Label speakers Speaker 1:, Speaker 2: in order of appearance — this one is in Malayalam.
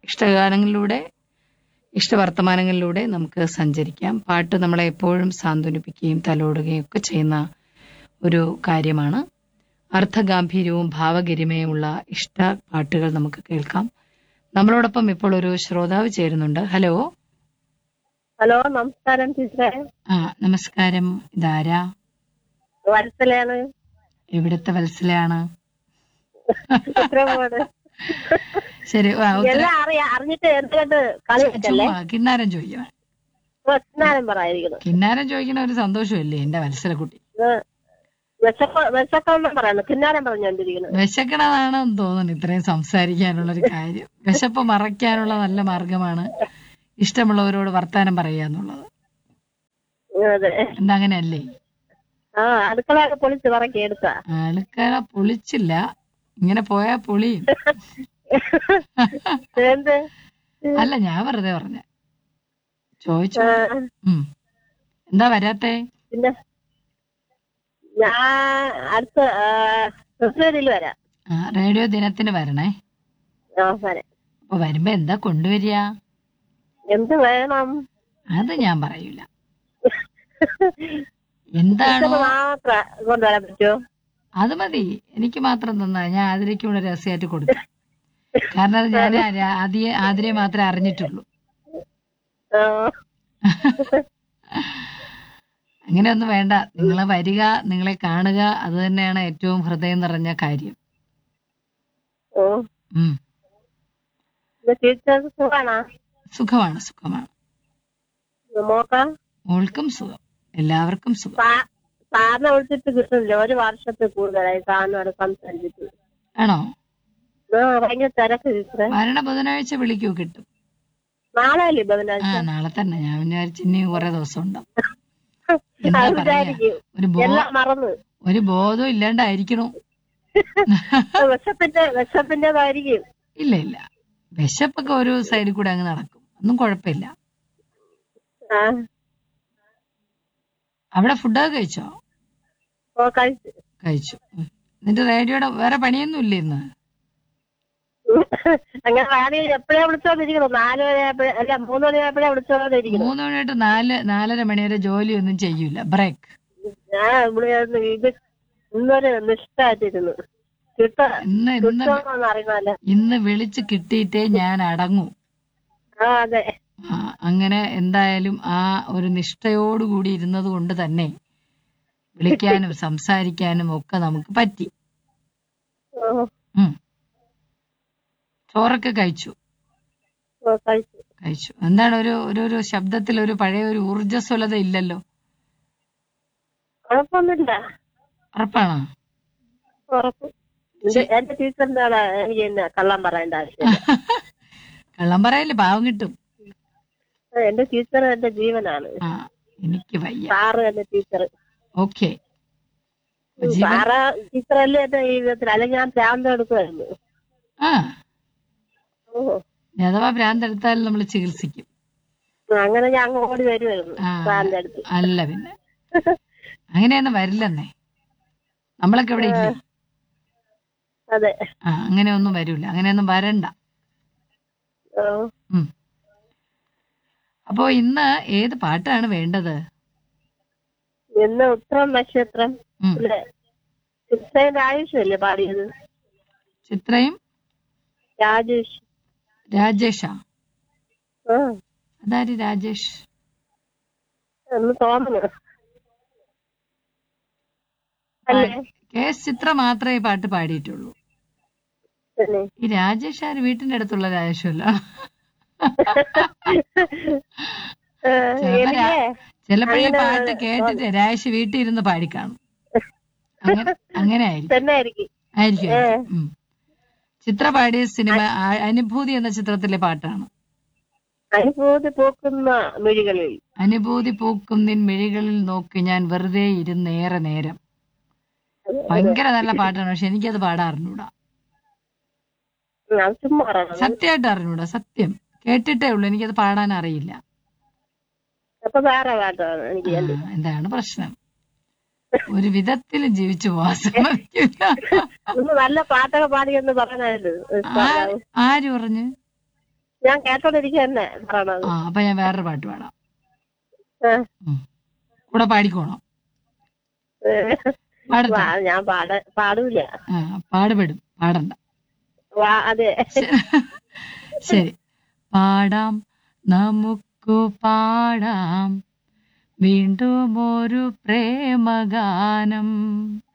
Speaker 1: ഇഷ്ടഗാനങ്ങളിലൂടെ ഇഷ്ടവർത്തമാനങ്ങളിലൂടെ നമുക്ക് സഞ്ചരിക്കാം പാട്ട് നമ്മളെ എപ്പോഴും സാന്ത്വനിപ്പിക്കുകയും തലോടുകയും ഒക്കെ ചെയ്യുന്ന ഒരു കാര്യമാണ് അർത്ഥഗാംഭീര്യവും ഭാവഗരിമയുമുള്ള ഇഷ്ട പാട്ടുകൾ നമുക്ക് കേൾക്കാം നമ്മളോടൊപ്പം ഇപ്പോൾ ഒരു ശ്രോതാവ് ചേരുന്നുണ്ട് ഹലോ
Speaker 2: ഹലോ നമസ്കാരം ടീച്ചറെ
Speaker 1: ആ നമസ്കാരം ഇതാരാ
Speaker 2: വത്സലയാണ്
Speaker 1: എവിടുത്തെ വത്സലയാണ്
Speaker 2: ഉത്തരവാട്
Speaker 1: ശരി ആ, ഉത്തരം-
Speaker 2: എല്ലാം അറിയാം അറിഞ്ഞിട്ട് എന്തുകൊണ്ട് കളി വെച്ചല്ലേ
Speaker 1: ചുമ്മാ കിന്നാരം ചോദിക്കണം
Speaker 2: പ്രശ്നം പറയാതിരിക്കുന്നു
Speaker 1: കിന്നാരം ചോദിക്കണ ഒരു സന്തോഷമല്ലേ എന്റെ വത്സലക്കുട്ടി
Speaker 2: വിശക്ക വിശക്കം പറയണം കിന്നാരം പറഞ്ഞോണ്ടിരിക്കുന്നു
Speaker 1: വിശക്കണതാണെന്ന് തോന്നുന്നു ഇത്രയും സംസാരിക്കാനുള്ള ഒരു കാര്യം വിശപ്പ് മറയ്ക്കാനുള്ള നല്ല മാർഗമാണ് ഇഷ്ടമുള്ളവരോട് വർത്താനം പറയുക എന്നുള്ളത്
Speaker 2: അതെ
Speaker 1: എന്താ അങ്ങനെയല്ലേ
Speaker 2: ആ അടുക്കളയൊക്കെ പൊളിച്ച് പറക്കി എടുത്താ
Speaker 1: ആൾക്കാര പൊളിച്ചില്ല ഇങ്ങനെ പോയാ പൊളിയും
Speaker 2: എന്ത്
Speaker 1: അല്ല ഞാൻ വെറുതെ പറഞ്ഞ ചോദിച്ചു
Speaker 2: ആ,
Speaker 1: ഉം. എന്താ വരാത്തെ
Speaker 2: പിന്നെ ഞാൻ അടുത്ത ഫെബ്രുവരിയിൽ വരാം
Speaker 1: ആ, റേഡിയോ ദിനത്തിന് വരണേ
Speaker 2: ആ വരാം
Speaker 1: അപ്പൊ വരുമ്പോ എന്താ കൊണ്ടുവരിക
Speaker 2: എന്ത് വേണം
Speaker 1: അത് ഞാൻ പറയൂല എന്താണോ
Speaker 2: ഇത് മാത്രം കൊണ്ടുവരാൻ പറ്റുമോ
Speaker 1: അത് മതി എനിക്ക് മാത്രം തന്നാ ഞാൻ ആതിരയ്ക്ക് ഇവിടെ രഹസ്യമായിട്ട് കൊടുത്തു കാരണം അത് ഞാൻ ആദ്യ ആതിരെ മാത്രമേ അറിഞ്ഞിട്ടുള്ളൂ
Speaker 2: ആ,
Speaker 1: അങ്ങനെയൊന്നും വേണ്ട നിങ്ങൾ വരിക നിങ്ങളെ കാണുക അത് തന്നെയാണ് ഏറ്റവും ഹൃദയം നിറഞ്ഞ കാര്യം
Speaker 2: ഓ
Speaker 1: ഉം
Speaker 2: ഇത് ടീച്ചർ സുഖാണോ
Speaker 1: സുഖമാണ് സുഖമാണ്
Speaker 2: നോക്കാം
Speaker 1: മോൾക്കും സുഖം എല്ലാവർക്കും സുഖം
Speaker 2: സാ- സാറിനെ വിളിച്ചിട്ട് കിട്ടുന്നില്ല ഒരു വർഷത്തിൽ കൂടുതലായി സാറിനോട് സംസാരിച്ചിട്ട്
Speaker 1: ആണോ
Speaker 2: ആ ഭയങ്കര തിരക്ക് ടീച്ചറെ
Speaker 1: വരണ ബുധനാഴ്ച വിളിക്കൂ കിട്ടും
Speaker 2: നാളെ അല്ലേ
Speaker 1: ആ
Speaker 2: ബുധനാഴ്ച
Speaker 1: നാളെ തന്നെ ഞാൻ വിചാരിച്ചു ഇനി കുറെ ദിവസം ഉണ്ടാവും എന്താ
Speaker 2: അത്
Speaker 1: പറയാ
Speaker 2: വിചാരിക്കും
Speaker 1: ഒരു ബോ
Speaker 2: എല്ലാം മറന്ന്
Speaker 1: ഒരു ബോധം ഇല്ലാണ്ടായിരിക്കണു
Speaker 2: വിശപ്പിന്റെ വിശപ്പിന്റേതായിരിക്കും
Speaker 1: ഇല്ല ഇല്ല വിശപ്പൊക്കെ ഒരു സൈഡിൽ കൂടെ അങ്ങ് നടക്കും ഒന്നും കുഴപ്പമില്ല
Speaker 2: ആ
Speaker 1: അവിടെ ഫുഡൊക്കെ കഴിച്ചോ
Speaker 2: ഓ കഴിച്ചു
Speaker 1: കഴിച്ചു ഉം. എന്നിട്ട് റേഡിയോയുടെ വേറെ പണിയൊന്നും ഇല്ല ഇന്ന്
Speaker 2: അങ്ങനെ റാണി എപ്പോഴാ വിളിച്ചോണ്ടിരിക്കുന്നു നാല് മണിയായപ്പോഴേ അല്ല മൂന്ന് മണിയായപ്പോഴേ വിളിച്ചോണ്ടിരിക്കുന്നു
Speaker 1: മൂന്ന് മണി തൊട്ട് നാല് നാലര മണി വരെ ജോലിയൊന്നും ചെയ്യൂല ബ്രേക്ക്
Speaker 2: ഞാൻ ഇവിടെ ഇരുന്ന് ഇത് ഇന്നൊരു നിഷ്ഠായിട്ടിരുന്നു കിട്ട
Speaker 1: ഇന്ന് ഇന്ന്
Speaker 2: കിട്ടുമോന്ന് അറിയുന്നല്ല
Speaker 1: ഇന്ന് വിളിച്ച് കിട്ടിയിട്ടേ ഞാൻ അടങ്ങൂ
Speaker 2: ആ അതെ
Speaker 1: ആ, അങ്ങനെ എന്തായാലും ആ ഒരു നിഷ്ഠയോടുകൂടി ഇരുന്നത് കൊണ്ട് തന്നെ വിളിക്കാനും സംസാരിക്കാനും ഒക്കെ നമുക്ക് പറ്റി
Speaker 2: ഓ
Speaker 1: ഉം. ചോറൊക്കെ കഴിച്ചു
Speaker 2: ഓ കഴിച്ചു
Speaker 1: കഴിച്ചു എന്താണ് ഒരു ഒരു ഒരു ശബ്ദത്തിൽ ഒരു പഴയ ഒരു ഊർജ്ജസ്വലത ഇല്ലല്ലോ
Speaker 2: കുഴപ്പമൊന്നുമില്ല
Speaker 1: ഉറപ്പാണോ
Speaker 2: ഉറപ്പ് ഇത് എന്റെ ടീച്ചറിന്റെ ആളാ എനിക്ക് പിന്നെ കള്ളം പറയേണ്ട ആവശ്യമില്ല
Speaker 1: കള്ളം പറയല്ലേ പാവം കിട്ടും
Speaker 2: ആ, എന്റെ ടീച്ചർ എന്റെ ജീവനാണ്
Speaker 1: ആ എനിക്ക് വയ്യ
Speaker 2: സാറ് എന്റെ ടീച്ചർ
Speaker 1: ഓക്കെ ജീവൻ
Speaker 2: സാറ് ടീച്ചറല്ലേ എന്റെ ജീവിതത്തിൽ അല്ലെങ്കിൽ ഞാൻ ഭ്രാന്ത് എടുക്കുമായിരുന്നു
Speaker 1: ആ
Speaker 2: ഓ
Speaker 1: ഇനി അഥവാ ഭ്രാന്തെടുത്താൽ നമ്മൾ ചികിത്സിക്കും
Speaker 2: അങ്ങനെ ഞാൻ അങ്ങ് ഓടി വരുമായിരുന്നു
Speaker 1: ആ.
Speaker 2: സാറിന്റെ അടുത്ത്
Speaker 1: അല്ല പിന്നെ അങ്ങനെയൊന്നും വരില്ലെന്നേ നമ്മളൊക്കെ ഇവിടെ ഇല്ലേ
Speaker 2: അതെ
Speaker 1: ആ അങ്ങനെയൊന്നും വരൂല അങ്ങനെയൊന്നും വരണ്ട
Speaker 2: ഓ
Speaker 1: ഉം. അപ്പോ ഇന്ന് ഏത് പാട്ടാണ് വേണ്ടത്
Speaker 2: ഇന്ന് ഉത്രം നക്ഷത്രം
Speaker 1: ഉം.
Speaker 2: ഇല്ലേ ചിത്രയുടെ ആയുഷല്ലേ പാടിയത്
Speaker 1: ചിത്രയും
Speaker 2: രാജേഷ്
Speaker 1: രാജേഷാ
Speaker 2: ആ
Speaker 1: അതാര് രാജേഷ്
Speaker 2: എന്ന് തോന്നുന്നു അല്ലേ
Speaker 1: കെ എസ് ചിത്ര മാത്രമേ ഈ പാട്ട് പാടിയിട്ടുള്ളൂ
Speaker 2: തന്നെ
Speaker 1: ഈ രാജേഷ് ആര് വീട്ടിന്റെ അടുത്തുള്ള രാജേഷല്ല
Speaker 2: ആ,
Speaker 1: ചിലപ്പോ
Speaker 2: എനിക്ക്
Speaker 1: രാ- ചിലപ്പോ ഈ പാട്ട് കേട്ടിട്ട് രാജേഷ് വീട്ടിൽ ഇരുന്ന് പാടിക്കാണും അങ്ങനെ അങ്ങനെ ആയിരിക്കും
Speaker 2: തന്നെ ആയിരിക്കും
Speaker 1: ആയിരിക്കും ആയിരിക്കും. ഉം. ചിത്ര പാടിയ സിനിമ ആ- അനുഭൂതി എന്ന ചിത്രത്തിലെ പാട്ടാണ്
Speaker 2: അനുഭൂതി പൂക്കുന്ന മിഴികളിൽ
Speaker 1: അനുഭൂതി പൂക്കും നിൻ മിഴികളിൽ നോക്കി ഞാൻ വെറുതെ ഇരുന്നേറെ നേരം ഭയങ്കര നല്ല പാട്ടാണ് പക്ഷെ എനിക്കത് പാടാൻ അറിഞ്ഞൂടാ
Speaker 2: ഉം, അത് ചുമ്മാ പറയണം
Speaker 1: സത്യമായിട്ട് അറിഞ്ഞൂടാ സത്യം കേട്ടിട്ടേ ഉള്ളൂ എനിക്കത് പാടാൻ അറിയില്ല
Speaker 2: അപ്പൊ വേറെ പാട്ടാണ് എനിക്ക്
Speaker 1: ആ, എന്താണ് പ്രശ്നം ഒരു വിധത്തിൽ ജീവിച്ചു പോവാൻ സമ്മതിക്കില്ല
Speaker 2: ഒന്ന് നല്ല പാട്ടൊക്കെ പാടിയെന്ന് പറഞ്ഞായിരുന്നു
Speaker 1: ആര് ആര് പറഞ്ഞു
Speaker 2: ഞാൻ കേട്ടോണ്ടിരിക്കുക തന്നെ പറയണത്
Speaker 1: ആ അപ്പൊ ഞാൻ വേറൊരു പാട്ട് പാടാം
Speaker 2: ആ.
Speaker 1: ഉം. കൂടെ പാടിക്കോണം പാടണ്ട
Speaker 2: വാ- ഞാൻ പാട പാടൂല
Speaker 1: ആ പാടുപെടും പാടണ്ട
Speaker 2: വാ അതെ
Speaker 1: ശരി പാടാം നമുക്കു പാടാം വീണ്ടും ഒരു പ്രേമഗാനം